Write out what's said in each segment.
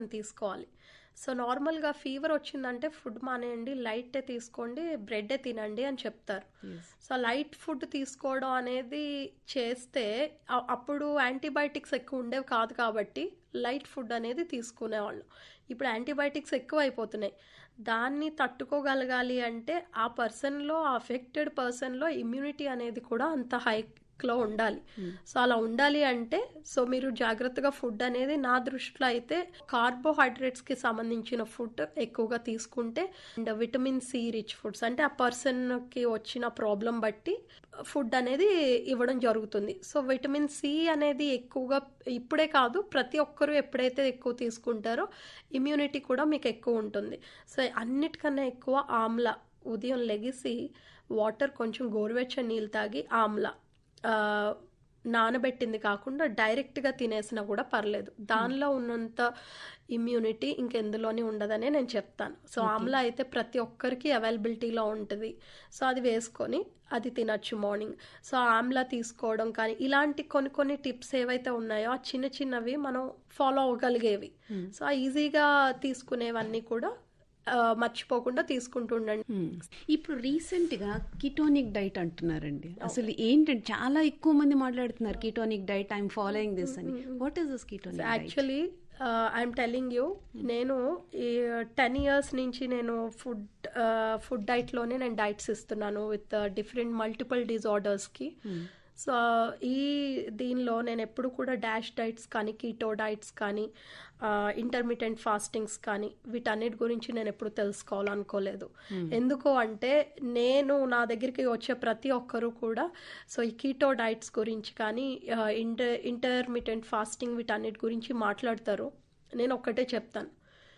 తీసుకోవాలి. సో, నార్మల్‌గా ఫీవర్ వచ్చిందంటే ఫుడ్ మానేయండి. లైటే తీసుకోండి. బ్రెడ్డే తినండి అని చెప్తారు. యెస్. సో, లైట్ ఫుడ్ తీసుకోవడం అనేది చేస్తే అ అప్పుడు యాంటీబయాటిక్స్ ఎక్కువ ఉండేవి కాదు కాబట్టి లైట్ ఫుడ్ అనేది తీసుకునేవాళ్ళం. ఇప్పుడు యాంటీబయాటిక్స్ ఎక్కువైపోతున్నాయి. దాన్ని తట్టుకోగలగాలి అంటే ఆ పర్సన్‌లో ఆ అఫెక్టెడ్ పర్సన్‌లో ఇమ్యూనిటీ అనేది కూడా అంత హైక్‌లో ఉండాలి. హ్మ్. సో, అలా ఉండాలి అంటే సో, మీరు జాగ్రత్తగా ఫుడ్ అనేది నా దృష్టిలో అయితే కార్బోహైడ్రేట్స్‌కి సంబంధించిన ఫుడ్ ఎక్కువగా తీసుకుంటే and vitamin C rich foods అంటే ఆ పర్సన్‌కి వచ్చిన ప్రాబ్లమ్ బట్టి ఫుడ్ అనేది ఇవ్వడం జరుగుతుంది. సో, విటమిన్ సి అనేది ఎక్కువగా ఇప్పుడే కాదు ప్రతి ఒక్కరు ఎప్పుడైతే ఎక్కువ తీసుకుంటారో ఇమ్యూనిటీ కూడా మీకు ఎక్కువ ఉంటుంది. సో, అన్నిటికన్నా ఎక్కువ ఆమ్లా ఉదయం లెగిసి వాటర్ కొంచెం గోరువెచ్చని నీళ్ళు తాగి ఆమ్లా ఆహ్, నానబెట్టింది కాకుండా డైరెక్ట్‌గా తినేసినా కూడా పర్లేదు. హ్మ్. దానిలో ఉన్నంత ఇమ్యూనిటీ ఇంకెందులోని ఉండదనే నేను చెప్తాను. So, okay. ఆమ్లా అయితే ప్రతి ఒక్కరికి అవైలబిలిటీలో ఉంటది. సో, అది వేసుకొని అది తినొచ్చు మార్నింగ్. సో, ఆమ్లా తీసుకోవడం కానీ ఇలాంటి కొన్ని కొన్ని టిప్స్ ఏవైతే ఉన్నాయో ఆ చిన్న చిన్నవి మనం ఫాలో అవ్వగలిగేవి. హ్మ్. సో, ఆ ఈజీగా తీసుకునేవన్నీ కూడా ఆహ్, మర్చిపోకుండా తీసుకుంటూ ఉండండి. హ్మ్. ఇప్పుడు రీసెంట్‌గా కిటోనిక్ డైట్ అంటున్నారండి. అవును. అసలు ఏంటంటే చాలా ఎక్కువ మంది మాట్లాడుతున్నారు ketonic diet I am following this అని. Hmm. Hmm. What is this so, ketonic diet? Actually ah, I am telling you hmm. నేను ఈ 10 ఇయర్స్ నుంచి నేను ఫుడ్ ఆహ్, ఫుడ్ డైట్‌లోనే నేను డైట్స్ ఇస్తున్నాను విత్ డిఫరెంట్ మల్టిపుల్ డిజార్డర్స్‌కి. హ్మ్. సో, ఈ దీనిలో నేను ఎప్పుడు కూడా డాష్ డైట్స్ కానీ, కీటో డైట్స్ కానీ, ఆహ్, ఇంటర్మిటెంట్ ఫాస్టింగ్స్ కానీ వీటన్నిటి గురించి నేను ఎప్పుడు తెలుసుకోవాలనుకోలేదు. హ్మ్. ఎందుకు అంటే నేను నా దగ్గరికి వచ్చే ప్రతి ఒక్కరు కూడా సో, ఈ కీటో డైట్స్ గురించి కానీ ఆహ్, ఇంట ఇంటర్మిటెంట్ ఫాస్టింగ్ వీటన్నిటి గురించి మాట్లాడతారు. నేను ఒక్కటే చెప్తాను.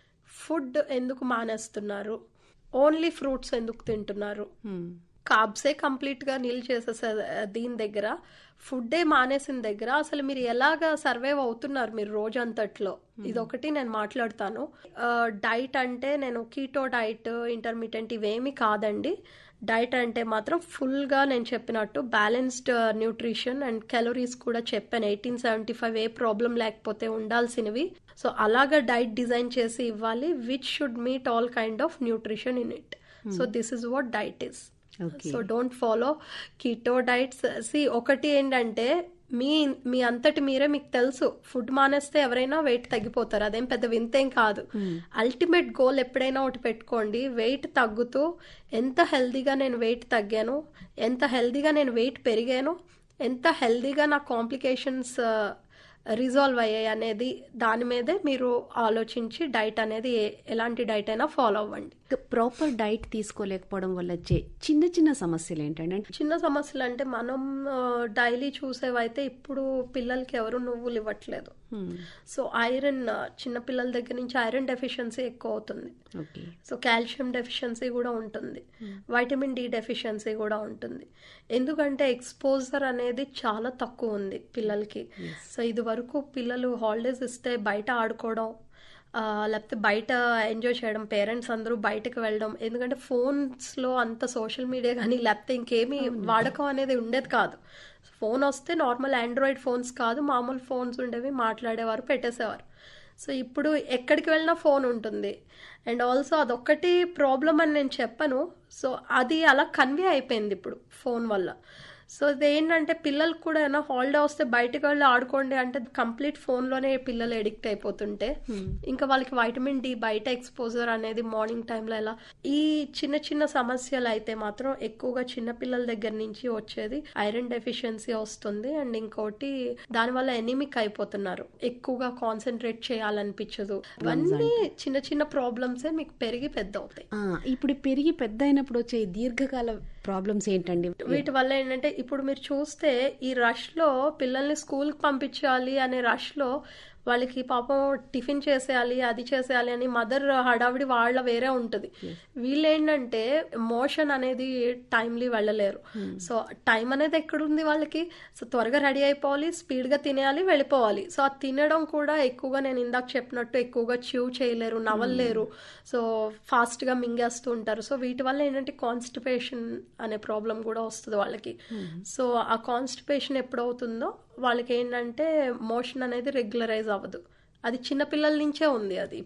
ఫుడ్ ఎందుకు మానేస్తున్నారు? ఓన్లీ ఫ్రూట్స్ ఎందుకు తింటున్నారు? హ్మ్. కార్బ్సే కంప్లీట్‌గా నిల్ చేసేసా దీని దగ్గర ఫుడ్డే మానేసిన దగ్గర అసలు మీరు ఎలాగా సర్వైవ్ అవుతున్నారు మీరు రోజంతట్లో? హ్మ్. ఇదొకటి నేను మాట్లాడతాను. ఆహ్, డైట్ అంటే నేను కీటో డైట్, ఇంటర్మిటెంట్ ఇవేమీ కాదండి. డైట్ అంటే మాత్రం ఫుల్‌గా నేను చెప్పినట్టు బ్యాలెన్స్డ్ న్యూట్రిషన్ అండ్ కేలరీస్ కూడా చెప్పాను. 1875 ఏ ప్రాబ్లమ్ లేకపోతే ఉండాల్సినవి. సో, అలాగా డైట్ డిజైన్ చేసి ఇవ్వాలి. Which should meet all kind of nutrition in it. So, hmm. This is what diet is. Okay. So, don't follow keto diets. See ఒకటి ఏంటంటే మీ మీ అంతట మీరే మీకు తెలుసు ఫుడ్ మానేస్తే ఎవరైనా వెయిట్ తగ్గిపోతారు. అదేం పెద్ద వింతేం కాదు. హ్మ్. అల్టిమేట్ గోల్ ఎప్పుడైనా ఒకటి పెట్టుకోండి. వెయిట్ తగ్గుతూ ఎంత హెల్తీగా నేను వెయిట్ తగ్గాను, ఎంత హెల్తీగా నేను వెయిట్ పెరిగాను, ఎంత హెల్తీగా నా కాంప్లికేషన్స్ రిజాల్వ్ అయ్యాయి అనేది దాని మీదే మీరు ఆలోచించి డైట్ అనేది ఏ ఎలాంటి డైట్ అయినా ఫాలో అవ్వండి. ఇక ప్రాపర్ డైట్ తీసుకోలేకపోవడం వల్ల వచ్చే చిన్న చిన్న సమస్యలు ఏంటండి? అంటే చిన్న సమస్యలు అంటే మనం ఆహ్, డైలీ చూసేవైతే ఇప్పుడు పిల్లలకి ఎవరు నువ్వులు ఇవ్వట్లేదు. హ్మ్. సో, ఐరన్ చిన్న పిల్లల దగ్గర నుంచి ఐరన్ డెఫిషియన్సీ ఎక్కువ అవుతుంది. ఓకే. సో, కాల్షియం డెఫిషియన్సీ కూడా ఉంటుంది. హ్మ్. వైటమిన్ డి డెఫిషియన్సీ కూడా ఉంటుంది. ఎందుకంటే ఎక్స్‌పోజర్ అనేది చాలా తక్కువ ఉంది పిల్లలకి. యెస్. సో, ఇదివరకు పిల్లలు హాలిడేస్ ఇస్తే బయట ఆడుకోవడం ఆహ్, లేకపోతే బయట ఎంజాయ్ చేయడం పేరెంట్స్ అందరూ బయటకి వెళ్ళడం. ఎందుకంటే ఫోన్స్‌లో అంత సోషల్ మీడియా గానీ లేకపోతే ఇంకేమీ అవునండి. వాడకం అనేది ఉండేది కాదు. ఫోన్ వస్తే నార్మల్ ఆండ్రాయిడ్ ఫోన్స్ కాదు మామూలు ఫోన్స్ ఉండేవి. మాట్లాడేవారు, పెట్టేసేవారు. సో, ఇప్పుడు ఎక్కడికి వెళ్ళినా ఫోన్ ఉంటుంది. అండ్ ఆల్సో అదొక్కటి ప్రాబ్లమ్ అని నేను చెప్పను. సో, అది అలా కన్వే అయిపోయింది ఇప్పుడు ఫోన్ వల్ల. సో, ఇదేంటంటే పిల్లలకి కూడా ఏమైనా హాలిడే వస్తే బయటికి వెళ్ళి ఆడుకోండి అంటే కంప్లీట్ ఫోన్‌లోనే పిల్లలు అడిక్ట్ అయిపోతుంటే హ్మ్. ఇంకా వాళ్ళకి వైటమిన్ డి బయట ఎక్స్‌పోజర్ అనేది మార్నింగ్ టైమ్‌లో ఎలా ఈ చిన్న చిన్న సమస్యలు అయితే మాత్రం ఎక్కువగా చిన్న పిల్లల దగ్గర నుంచి వచ్చేది ఐరన్ డెఫిషియన్సీ వస్తుంది. అండ్ ఇంకోటి దానివల్ల ఎనీమిక్ అయిపోతున్నారు. ఎక్కువగా కాన్సంట్రేట్ చేయాలనిపించదు. ప్రాబ్లమ్స్ ఇవన్నీ అంటే చిన్న చిన్న ప్రాబ్లమ్సే మీకు పెరిగి పెద్దవుతాయి. ఆ! ఇప్పుడు పెరిగి పెద్దయినప్పుడు వచ్చే ఈ దీర్ఘకాల ప్రాబ్లమ్స్ ఏంటండి? వీటి వల్ల ఏంటంటే ఇప్పుడు మీరు చూస్తే ఈ రష్‌లో పిల్లల్ని స్కూల్‌కి పంపించాలి అనే రష్‌లో వాళ్ళకి పాపం టిఫిన్ చేసేయాలి, అది చేసేయాలి అని మదర్ హడావిడి వాళ్ళ వేరే ఉంటది. యెస్. వీళ్ళేంటంటే మోషన్ అనేది టైమ్‌లీ వెళ్ళలేరు. హ్మ్. సో, టైం అనేది ఎక్కడుంది వాళ్ళకి? సో, త్వరగా రెడీ అయిపోవాలి, స్పీడ్‌గా తినేయాలి, వెళ్ళిపోవాలి. సో, ఆ తినడం కూడా ఎక్కువగా నేను ఇందాక చెప్పినట్టు ఎక్కువగా చ్యూ చేయలేరు, హ్మ్. నమలలేరు. సో, ఫాస్ట్‌గా మింగేస్తూ ఉంటారు. సో, వీటి వల్ల ఏంటంటే కాన్‌స్టిపేషన్ అనే ప్రాబ్లమ్ కూడా వస్తది వాళ్ళకి. హ్మ్. సో, ఆ కాన్‌స్టిపేషన్ ఎప్పుడవుతుందో వాళ్ళకేంటంటే మోషన్ అనేది రెగ్యులరైజ్ అవ్వదు. అది చిన్నపిల్లల నుంచే ఉంది అది